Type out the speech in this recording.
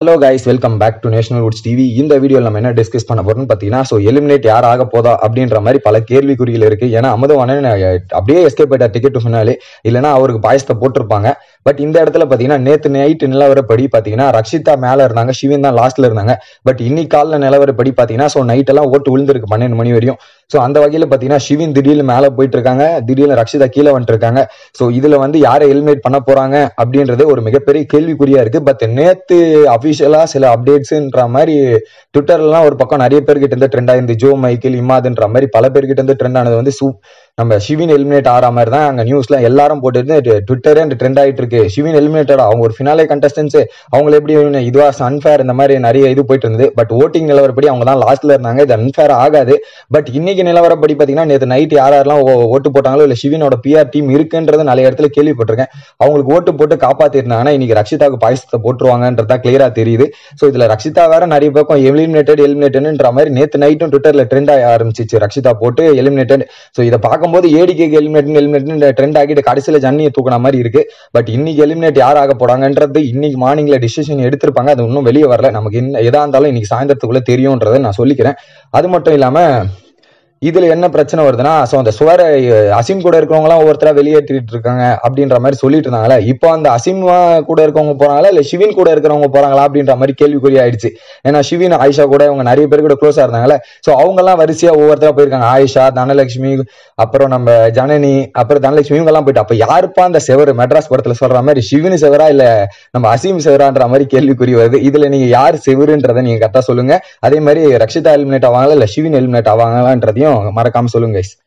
Hello guys welcome back to national woods TV இந்த வீடியோவில் நம்ம என்ன டிஸ்கஸ் பண்ண போறோம்னு பார்த்தீங்கன்னா ஸோ எலிமினேட் யார் ஆக போதா அப்படின்ற மாதிரி பல கேள்விக்குறிகள் இருக்கு ஏன்னா அமுதவானன் அப்படியே எஸ்கேப் ஆயிட்டார் டிக்கெட் டு ஃபினாலே இல்லைன்னா அவருக்கு பாயசத்தை போட்டிருப்பாங்க பட் இந்த இடத்துல பார்த்தீங்கன்னா நேற்று நைட் நிலவரப்படி பார்த்தீங்கன்னா ரக்ஷிதா மேலே இருந்தாங்க சிவன் தான் லாஸ்ட்ல இருந்தாங்க பட் இன்னைக்கு காலைல நிலவரப்படி பார்த்தீங்கன்னா ஸோ நைட் எல்லாம் ஓட்டு விழுந்திருக்கு பன்னெண்டு மணி வரையும் ஸோ அந்த வகையில் பார்த்தீங்கன்னா சிவின் திடீர்னு மேலே போயிட்டு இருக்காங்க திடீர்னு ரக்ஷிதா கீழே வந்துட்டு இருக்காங்க ஸோ இதுல வந்து யாரை எலிமினேட் பண்ண போறாங்க அப்படின்றது ஒரு மிகப்பெரிய கேள்விக்குறியா இருக்கு பட் நேத்து அபிஷியலா சில அப்டேட்ஸ்ன்ற மாதிரி ட்விட்டர்லாம் ஒரு பக்கம் நிறைய பேர்கிட்ட இருந்து ட்ரெண்ட் ஆயிருந்து ஜோ மைக்கேல் இமாதுன்ற மாதிரி பல பேர்கிட்ட இருந்து ட்ரெண்ட் ஆனது வந்து சூ நம்ம ஷிவின் எலிமினேட் ஆகிற மாதிரி தான் அங்க நியூஸ்ல எல்லாரும் போட்டு ட்விட்டரே ட்ரெண்ட் ஆயிட்டு இருக்கு ஷிவின் எலிமினேட்டட் அவங்க ஒரு ஃபினாலே கண்டஸ்டன்ஸ் அவங்கள எப்படி இதுவா அன்ஃபேர் இந்த மாதிரி நிறைய இது போயிட்டு இருந்தது பட் ஓட்டிங் நிலவரப்படி அவங்க தான் லாஸ்ட்ல இருந்தாங்க இது அன்ஃபேர் ஆகாது பட் இன்னைக்கு நிலவரப்படி பாத்தீங்கன்னா நேற்று நைட் யார் யாரெல்லாம் ஓ- ஓட்டு போட்டாங்களோ இல்ல சிவினோட பிஆர் டீம் இருக்குன்றது நிறைய இடத்துல கேள்விப்பட்டிருக்கேன் அவங்களுக்கு ஓட்டு போட்டு காப்பாத்திருந்தாங்கன்னா இன்னைக்கு ரக்ஷிதாவுக்கு பாயசத்தை போட்டுருவாங்கன்றதா கிளியரா தெரியுது சோ இதுல ரக்ஷிதா வேற நிறைய பக்கம் எலிமினேட்டட் எலிமினேட்டட்ன்ற மாதிரி நேத்து நைட்டும் ட்விட்டர்ல ட்ரெண்ட் ஆக ஆரம்பிச்சிச்சு ரக்ஷிதா போட்டு எலிமினேட்டட் சோ இதை பார்க்கும்போது ஏடிகேக்கு எலிமினேட் எலிமினேட் ட்ரெண்ட் ஆகிட்டு கடைசியில ஜன்னியை தூக்குன மாதிரி இருக்கு பட் இன்னைக்கு எலிமினேட் யார் ஆக போறாங்கன்றது இன்னைக்கு மார்னிங்ல டிசிஷன் எடுத்திருப்பாங்க அது இன்னும் வெளியே வரல நமக்கு என்ன எதா இருந்தாலும் இன்னைக்கு சாயந்தரத்துக்குள்ள தெரியும்ன்றதை நான் சொல்லிக்கிறேன் அது மட்டும் இல்லாம இதுல என்ன பிரச்சனை வருதுன்னா சோ அந்த சுவர அசிம் கூட இருக்கிறவங்க எல்லாம் ஒவ்வொருத்தரா வெளியேற்றிட்டு இருக்காங்க அப்படின்ற மாதிரி சொல்லிட்டு இருந்தாங்கல்ல இப்போ அந்த அசிம் கூட இருக்கவங்க போறாங்களா இல்ல சிவின் கூட இருக்கிறவங்க போறாங்களா அப்படின்ற மாதிரி கேள்விக்குறி ஆயிடுச்சு ஏன்னா சிவின் ஆயிஷா கூட இவங்க நிறைய பேர் கூட க்ளோஸா இருந்தாங்கல்ல சோ அவங்க எல்லாம் வரிசையா ஒவ்வொருத்தரா போயிருக்காங்க ஆயிஷா தனலட்சுமி அப்புறம் நம்ம ஜனனி அப்புறம் தனலட்சுமி இவங்க எல்லாம் போயிட்டு அப்ப யாருப்பா அந்த செவரு மெட்ராஸ் படத்துல சொல்ற மாதிரி சிவின் செவரா இல்ல நம்ம அசீம் செவரான்ற மாதிரி கேள்விக்குறி வருது இதுல நீங்க யார் செவருன்றதை நீங்க கரெக்டா சொல்லுங்க அதே மாதிரி ரக்ஷிதா எலிமினேட் ஆவாங்களா இல்ல சிவின் எலிமினேட் ஆவாங்களான்றதையும் மறக்காம சொல்லுங்க guys.